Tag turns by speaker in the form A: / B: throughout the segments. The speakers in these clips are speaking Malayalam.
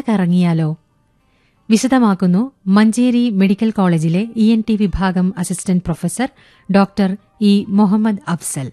A: കറങ്ങിയാലോ വിശദമാക്കുന്നു മഞ്ചേരി മെഡിക്കൽ കോളേജിലെ ഇ എൻ ടി വിഭാഗം assistant professor doctor E Muhammad Afsal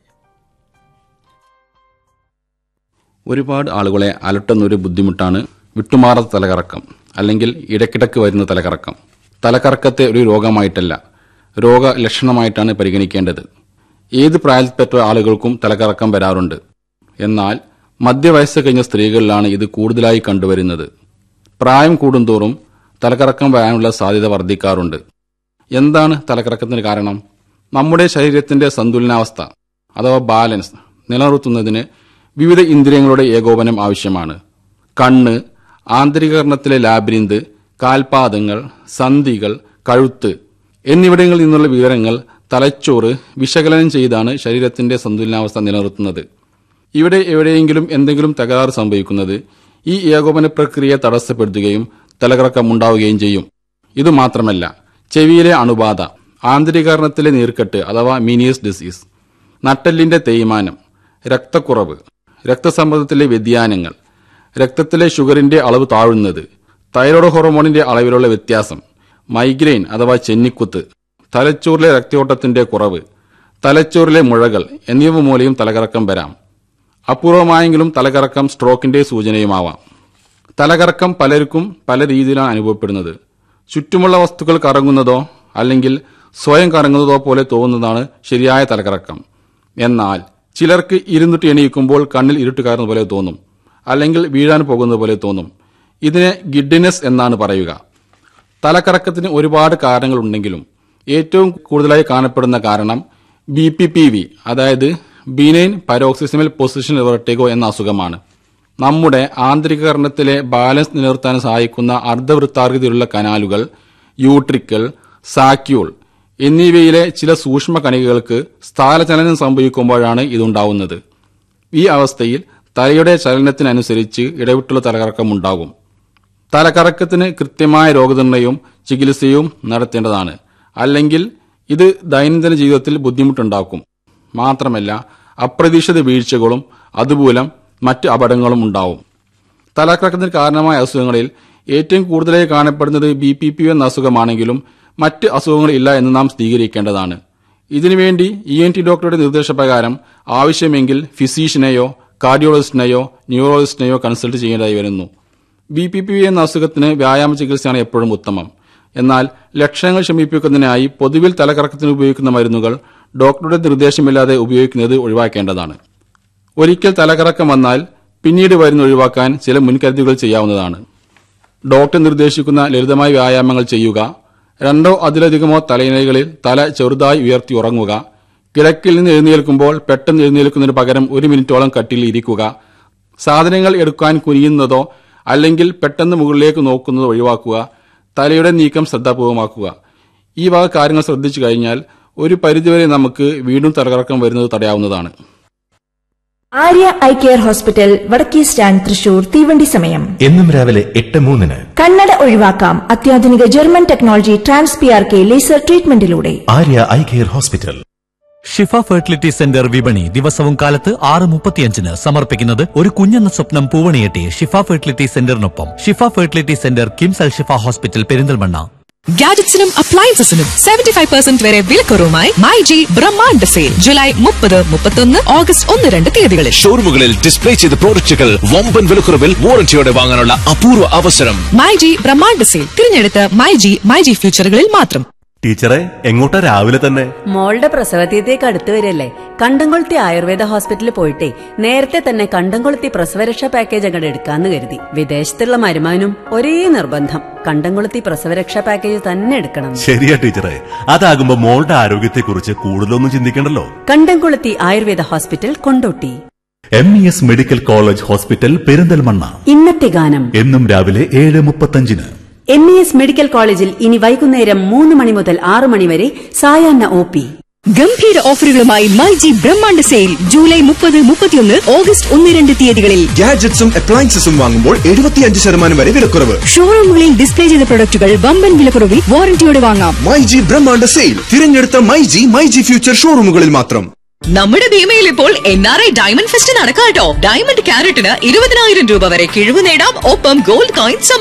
B: ഒരുപാട് ആളുകളെ അലട്ടുന്നൊരു ബുദ്ധിമുട്ടാണ് വിട്ടുമാറാത്ത തലകറക്കം അല്ലെങ്കിൽ ഇടയ്ക്കിടയ്ക്ക് വരുന്ന തലകറക്കം തലകറക്കത്തെ ഒരു രോഗമായിട്ടല്ല രോഗലക്ഷണമായിട്ടാണ് പരിഗണിക്കേണ്ടത് ഏത് പ്രായത്തിൽപ്പെട്ട ആളുകൾക്കും തലകറക്കം വരാറുണ്ട് എന്നാൽ മധ്യവയസ്സ് കഴിഞ്ഞ സ്ത്രീകളിലാണ് ഇത് കൂടുതലായി കണ്ടുവരുന്നത് പ്രായം കൂടുന്തോറും തലകറക്കം വരാനുള്ള സാധ്യത വർദ്ധിക്കാറുണ്ട് എന്താണ് തലകറക്കത്തിന് കാരണം നമ്മുടെ ശരീരത്തിന്റെ സന്തുലനാവസ്ഥ അഥവാ ബാലൻസ് നിലനിർത്തുന്നതിന് വിവിധ ഇന്ദ്രിയങ്ങളുടെ ഏകോപനം ആവശ്യമാണ് കണ്ണ് ആന്തരികകരണത്തിലെ ലാബിരിന്ത് കാൽപാദങ്ങൾ സന്ധികൾ കഴുത്ത് എന്നിവിടങ്ങളിൽ നിന്നുള്ള വിവരങ്ങൾ തലച്ചോറ് വിശകലനം ചെയ്താണ് ശരീരത്തിന്റെ സന്തുലനാവസ്ഥ നിലനിർത്തുന്നത് ഇവിടെ എവിടെയെങ്കിലും എന്തെങ്കിലും തകരാറ് സംഭവിക്കുന്നത് ഈ ഏകോപന പ്രക്രിയ തടസ്സപ്പെടുത്തുകയും തലകറക്കം ഉണ്ടാവുകയും ചെയ്യും ഇതുമാത്രമല്ല ചെവിയിലെ അണുബാധ ആന്തരികകരണത്തിലെ നീർക്കെട്ട് അഥവാ മീനിയസ് ഡിസീസ് നട്ടെല്ലിന്റെ തേയ്മാനം രക്തക്കുറവ് രക്തസമ്മർദ്ദത്തിലെ വ്യതിയാനങ്ങൾ രക്തത്തിലെ ഷുഗറിന്റെ അളവ് താഴുന്നത് തൈറോയ്ഡ് ഹോർമോണിന്റെ അളവിലുള്ള വ്യത്യാസം മൈഗ്രെയിൻ അഥവാ ചെന്നിക്കുത്ത് തലച്ചോറിലെ രക്തയോട്ടത്തിന്റെ കുറവ് തലച്ചോറിലെ മുഴകൾ എന്നിവ മൂലയും തലകറക്കം വരാം അപൂർവമായെങ്കിലും തലകറക്കം സ്ട്രോക്കിന്റെ സൂചനയുമാവാം തലകറക്കം പലർക്കും പല രീതിയിലാണ് അനുഭവപ്പെടുന്നത് ചുറ്റുമുള്ള വസ്തുക്കൾ കറങ്ങുന്നതോ അല്ലെങ്കിൽ സ്വയം കറങ്ങുന്നതോ പോലെ തോന്നുന്നതാണ് ശരിയായ തലകറക്കം എന്നാൽ ചിലർക്ക് ഇരുന്നിട്ട് എണീക്കുമ്പോൾ കണ്ണിൽ ഇരുട്ട് കയറുന്ന പോലെ തോന്നും അല്ലെങ്കിൽ വീഴാൻ പോകുന്നത് പോലെ തോന്നും ഇതിനെ ഗിഡിനെസ് എന്നാണ് പറയുക തലക്കറക്കത്തിന് ഒരുപാട് കാരണങ്ങളുണ്ടെങ്കിലും ഏറ്റവും കൂടുതലായി കാണപ്പെടുന്ന കാരണം ബി പി പി വി അതായത് ബീനൈൻ പരോക്സിസിമൽ പൊസിഷൻ വെർട്ടിഗോ എന്ന അസുഖമാണ് നമ്മുടെ ആന്തരികകരണത്തിലെ ബാലൻസ് നിലനിർത്താൻ സഹായിക്കുന്ന അർദ്ധവൃത്താകൃതിയിലുള്ള കനാലുകൾ യൂട്രിക്കൽ സാക്യൂൾ എന്നിവയിലെ ചില സൂക്ഷ്മ കണികകൾക്ക് സ്ഥാനചലനം സംഭവിക്കുമ്പോഴാണ് ഇതുണ്ടാവുന്നത് ഈ അവസ്ഥയിൽ തലയുടെ ചലനത്തിനനുസരിച്ച് ഇടവിട്ടുള്ള തലകറക്കം ഉണ്ടാകും തലകറക്കത്തിന് കൃത്യമായ രോഗനിർണയവും ചികിത്സയും നടത്തേണ്ടതാണ് അല്ലെങ്കിൽ ഇത് ദൈനംദിന ജീവിതത്തിൽ ബുദ്ധിമുട്ടുണ്ടാക്കും മാത്രമല്ല അപ്രതീക്ഷിത വീഴ്ചകളും അതുമൂലം മറ്റ് അപകടങ്ങളും ഉണ്ടാവും തലകറക്കത്തിന് കാരണമായ അസുഖങ്ങളിൽ ഏറ്റവും കൂടുതലായി കാണപ്പെടുന്നത് ബി പി പി എന്ന അസുഖമാണെങ്കിലും മറ്റ് അസുഖങ്ങളില്ല എന്ന് നാം സ്ഥിരീകരിക്കേണ്ടതാണ് ഇതിനുവേണ്ടി ഇ എൻ ടി ഡോക്ടറുടെ നിർദ്ദേശപ്രകാരം ആവശ്യമെങ്കിൽ ഫിസീഷ്യനെയോ കാർഡിയോളജിസ്റ്റിനെയോ ന്യൂറോളജിസ്റ്റിനെയോ കൺസൾട്ട് ചെയ്യേണ്ടതായി വരുന്നു ബി പി പി എന്ന അസുഖത്തിന് വ്യായാമ ചികിത്സയാണ് എപ്പോഴും ഉത്തമം എന്നാൽ ലക്ഷണങ്ങൾ ശമിപ്പിക്കുന്നതിനായി പൊതുവിൽ തലകറക്കത്തിന് ഉപയോഗിക്കുന്ന മരുന്നുകൾ ഡോക്ടറുടെ നിർദ്ദേശമില്ലാതെ ഉപയോഗിക്കുന്നത് ഒഴിവാക്കേണ്ടതാണ് ഒരിക്കൽ തലകറക്കം വന്നാൽ പിന്നീട് വരുന്ന ഒഴിവാക്കാൻ ചില മുൻകരുതലുകൾ ചെയ്യാവുന്നതാണ് ഡോക്ടർ നിർദ്ദേശിക്കുന്ന ലളിതമായ വ്യായാമങ്ങൾ ചെയ്യുക രണ്ടോ അതിലധികമോ തലയിണകളിൽ തല ചെറുതായി ഉയർത്തി ഉറങ്ങുക കിഴക്കിൽ നിന്ന് എഴുന്നേൽക്കുമ്പോൾ പെട്ടെന്ന് എഴുന്നേൽക്കുന്നതിന് പകരം ഒരു മിനിറ്റോളം കട്ടിൽ ഇരിക്കുക സാധനങ്ങൾ എടുക്കാൻ കുനിയുന്നതോ അല്ലെങ്കിൽ പെട്ടെന്ന് മുകളിലേക്ക് നോക്കുന്നതോ ഒഴിവാക്കുക തലയുടെ നീക്കം ശ്രദ്ധാപൂർവമാക്കുക ഈ വക കാര്യങ്ങൾ ശ്രദ്ധിച്ചു കഴിഞ്ഞാൽ ഒരു പരിധിവരെ നമുക്ക് വീണ്ടും തലകറക്കം വരുന്നത് തടയാവുന്നതാണ്
C: ആര്യ ഐ കെയർ ഹോസ്പിറ്റൽ വടക്കേ സ്റ്റാൻഡ് തൃശൂർ തീവണ്ടി സമയം
D: എന്നും രാവിലെ എട്ട് മൂന്നിന്
C: കണ്ണട ഒഴിവാക്കാം അത്യാധുനിക German technology trans P R K laser ട്രീറ്റ്മെന്റിലൂടെ
D: Arya eye care hospital
E: Shifa fertility centre വിപണി ദിവസവും കാലത്ത് ആറ് മുപ്പത്തിയഞ്ചിന് സമർപ്പിക്കുന്നത് ഒരു കുഞ്ഞെന്ന സ്വപ്നം പൂവണിയെട്ടി ഷിഫ ഫെർട്ടിലിറ്റി സെന്ററിനൊപ്പം Shifa fertility centre KIMS Al Shifa hospital Perinthalmanna
F: ഗാഡ്ജറ്റ്സിനും അപ്ലയൻസസിനും സെവന്റി ഫൈവ് പെർസെന്റ് വരെ വിലക്കുറവുമായി മൈ ജി ബ്രഹ്മാണ്ഡ സെയിൽ ജൂലൈ മുപ്പത് മുപ്പത്തൊന്ന് ഓഗസ്റ്റ് ഒന്ന് രണ്ട് തീയതികളിൽ
G: ഷോറൂമുകളിൽ ഡിസ്പ്ലേ ചെയ്ത പ്രോഡക്റ്റുകൾ വമ്പൻ വിലക്കുറവിൽ വാറന്റിയോടെ വാങ്ങാനുള്ള അപൂർവ അവസരം
F: മൈ ജി ബ്രഹ്മാണ്ഡ സെയിൽ തിരഞ്ഞെടുത്ത മൈ ജി മൈ ജി ഫ്യൂച്ചറുകളിൽ മാത്രം
D: ടീച്ചറെ എങ്ങോട്ടാ രാവിലെ തന്നെ
H: മോളുടെ പ്രസവതീയത്തേക്ക് അടുത്ത് വരില്ലേ കണ്ടംകൊളുത്തി ആയുർവേദ ഹോസ്പിറ്റലിൽ പോയിട്ടേ നേരത്തെ തന്നെ കണ്ടംകൊളുത്തി പ്രസവരക്ഷാ പാക്കേജ് അങ്ങോട്ട് എടുക്കാന്ന് കരുതി വിദേശത്തുള്ള മരുമാനും ഒരേ നിർബന്ധം കണ്ടംകൊളുത്തി പ്രസവരക്ഷാ പാക്കേജ് തന്നെ എടുക്കണം
D: ശരിയാ ടീച്ചറെ അതാകുമ്പോ മോളുടെ ആരോഗ്യത്തെക്കുറിച്ച് കൂടുതലൊന്നും ചിന്തിക്കണ്ടല്ലോ
H: Kandamkoluthi Ayurveda hospital Kondotty
D: M E S medical college hospital Perinthalmanna
H: ഇന്നത്തെ ഗാനം
D: എന്നും രാവിലെ ഏഴ് മുപ്പത്തഞ്ചിന്
H: എം ഇ എസ് മെഡിക്കൽ കോളേജിൽ ഇനി വൈകുന്നേരം മൂന്ന് മണി മുതൽ ആറ് മണി വരെ സായാഹ്ന ഒ പി
F: ഗംഭീര ഓഫറുകളുമായി മൈ ജി ബ്രഹ്മാണ്ഡ സെയിൽ ജൂലൈ മുപ്പത് മുപ്പത്തിയൊന്ന് ഓഗസ്റ്റ് ഒന്ന് രണ്ട് തീയതികളിൽ
G: ഗാഡ്ജറ്റ്സും അപ്ലയൻസസും വാങ്ങുമ്പോൾ എഴുപത്തിയഞ്ച് ശതമാനം വരെ വിലക്കുറവ്
F: ഷോറൂമുകളിൽ ഡിസ്പ്ലേ ചെയ്ത പ്രൊഡക്റ്റുകൾ വമ്പൻ വിലക്കുറവിൽ വാറന്റിയോടെ വാങ്ങാം
G: മൈ ജി ബ്രഹ്മാണ്ഡ സെയിൽ തിരഞ്ഞെടുത്ത my G my G future ഷോറൂമുകളിൽ മാത്രം
F: നമ്മുടെ ഭീമയിൽ ഇപ്പോൾ N R I diamond fest നടക്കാട്ടോ ഡയമണ്ട് ക്യാരറ്റിന് ഇരുപതിനായിരം രൂപ വരെ കിഴിവ് നേടാം ഒപ്പം ഗോൾഡ് കോയിൻ